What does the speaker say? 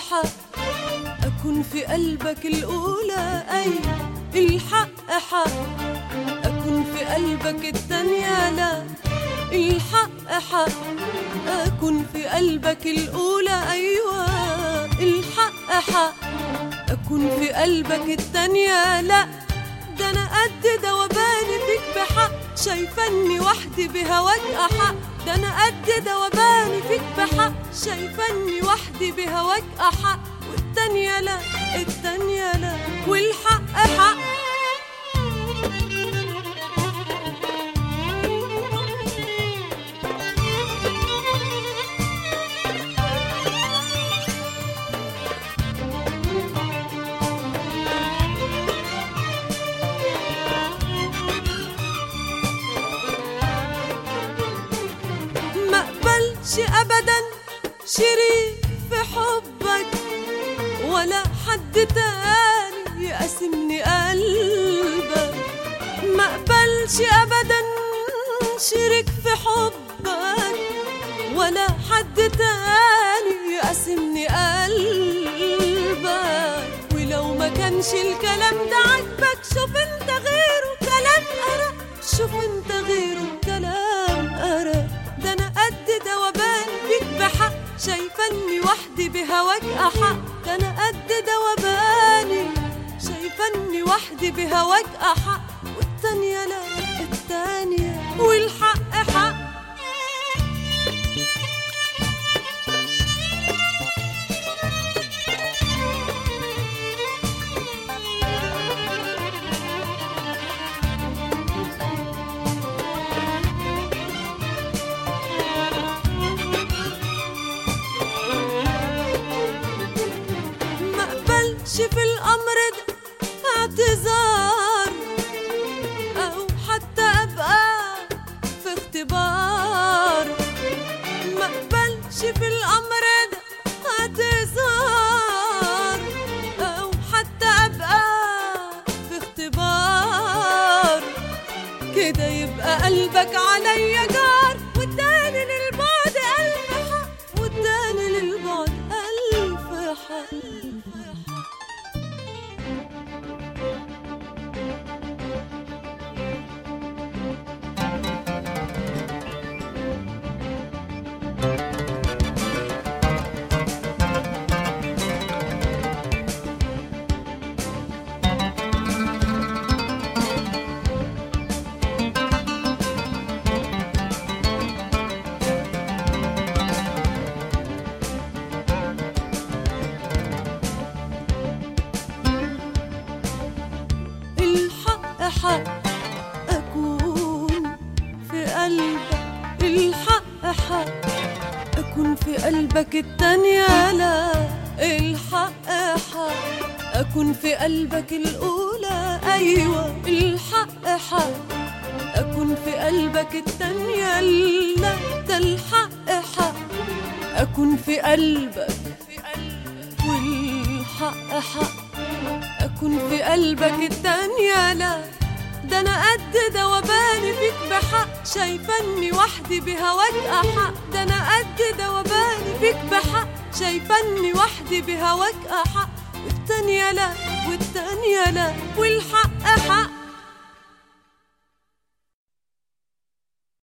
حق أكون في قلبك الأولى أي الحق حق أكون في قلبك التانية لا الحق حق أكون في قلبك الأولى أيوة الحق حق أكون في قلبك التانية لا ده أنا قد دوباني فيك بحق شايفاني وحدي بهواك أحق ده أنا قد دوباني فيك بحق شايفاني وحدي بهواك أحق والتانية لا التانية لا والحق حق ما اقبلش ابدا شريك في حبك ولا حد تاني يقاسمني قلبك ما اقبلش ابدا شريك في حبك ولا حد تاني يقاسمني قلبك ولو ما كانش الكلام ده عاجبك شوف انت غيره كلام أرق شوف انت غيره كلام أرق ده انا قد دوبان فيك بحق شايفاني وحدي بهواك أحق ده انا قد دوباني شايفاني وحدي بهواك أحق والتانية لا التانية والحق حق ما اقبلش في الامر ده اعتذار او حتى ابقى في اختبار ما اقبلش في الامر ده اعتذار او حتى ابقى في اختبار كده يبقى قلبك عليا جار واداني للبعد ألف حق واداني للبعد ألف حق الحق حق أكون في قلبك الحق حق أكون في قلبك التانية لا الحق حق أكون في قلبك الأولى أيوة الحق حق أكون في قلبك التانية لا ده الحق حق أكون في قلبك والحق حق أكون في قلبك التانية لا ده أنا قد دوباني فيك بحق شايفاني وحدي بهواك أحق ده أنا قد دوباني فيك بحق شايفاني وحدي بهواك أحق والتانية لا والتانية لا والحق حق